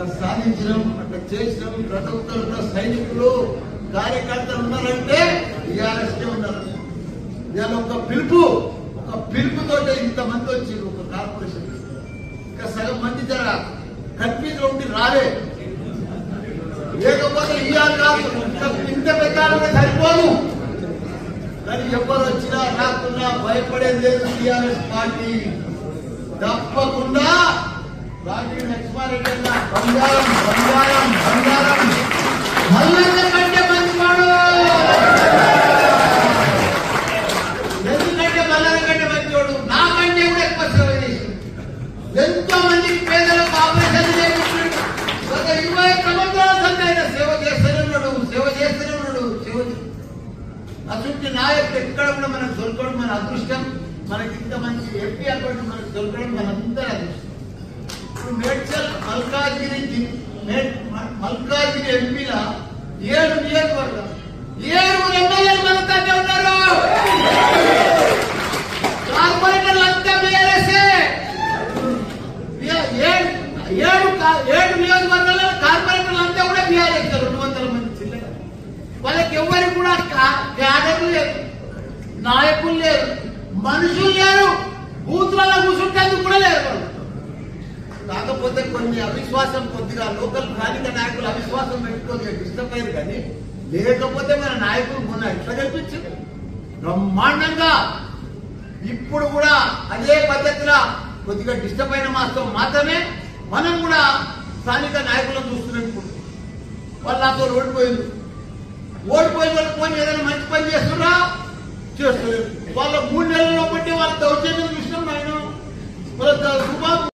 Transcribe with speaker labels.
Speaker 1: అట్లా సాధించడం అట్లా చేసినాం ప్రతి ఒక్కరు కూడా సైనికులు కార్యకర్తలు ఉన్నారంటే టీఆర్ఎస్ ఉన్నారు ఇవాళ ఒక పిలుపు ఒక పిలుపుతోటే ఇంతమంది వచ్చి ఒక కార్పొరేషన్ ఇంకా సగం మంది జర కన్ఫ్యూజ్ ఉండి రాలే లేకపోతే ఇవాళ కాదు ఇంకా ఇంత పెట్టాలంటే సరిపోదు కానీ ఎవరు వచ్చినా రాకున్నా భయపడేది లేదు టీఆర్ఎస్ పార్టీ తప్పకుండా రాజీవ్ లక్ష్మారెడ్డి అన్న బంగారం బంగారం బంగారం మల్లన్న కంటే మంచివాడు ఎందుకంటే మల్లన్న కంటే మంచివాడు నాకంటే కూడా ఎక్కువ సేవ చేసి ఎంతో మంది పేదలకు ఆపరేషన్ చేయించాడు గత ఇరవై సంవత్సరాల సంది ఆయన సేవ చేస్తూనే ఉన్నాడు సేవ చేస్తూనే ఉన్నాడు సేవ చే- అటువంటి నాయకుడు ఎక్కడ కూడా మనకు దొరకడం మన అదృష్టం మనకి ఇంత మంచి ఎంపీ అకౌంట్ మనకు దొరకడం మనందరి అదృష్టం ఇప్పుడు మేడ్చల్ మల్కాజ్గిరి జి- మే- మ- మల్కాజ్గిరి ఎంపీల ఏడు నియోజకవర్గం ఏడు ఎమ్మెల్యేలు మనతోనే ఉన్నారు కార్పొరేటర్లు అంతా బీఆర్ఎస్ఏ ఏడు ఏడు కా- ఏడు నియోజకవర్గాల్లో కార్పొరేటర్లు అంతా కూడా బీఆర్ఎస్ రెండు వందల మంది చిల్లర వాళ్ళకి ఎవరికి కూడా కా- క్యాడర్లు లేరు నాయకులు లేరు మనుషులు లేరు బూత్లలో కూర్చుంటేందుకు కూడా లేరు వాళ్ళు కాకపోతే కొన్ని అవిశ్వాసం కొద్దిగా లోకల్ స్థానిక నాయకులు అవిశ్వాసం పెట్టుకొని డిస్టర్బ్ అయ్యారు కానీ లేకపోతే మన నాయకులు మొన్న ఎట్లా కల్పించారు బ్రహ్మాండంగా ఇప్పుడు కూడా అదే పద్ధతిలో కొద్దిగా డిస్టర్బ్ అయిన మాత్రం మాత్రమే మనం కూడా స్థానిక నాయకులను చూస్తున్నాం ఇప్పుడు వాళ్ళు నాతో ఓడిపోయింది ఓడిపోయిన వాళ్ళు పోయి ఏదైనా మంచి పని చేస్తున్నా చేస్తలేదు వాళ్ళ మూడు నెలల్లో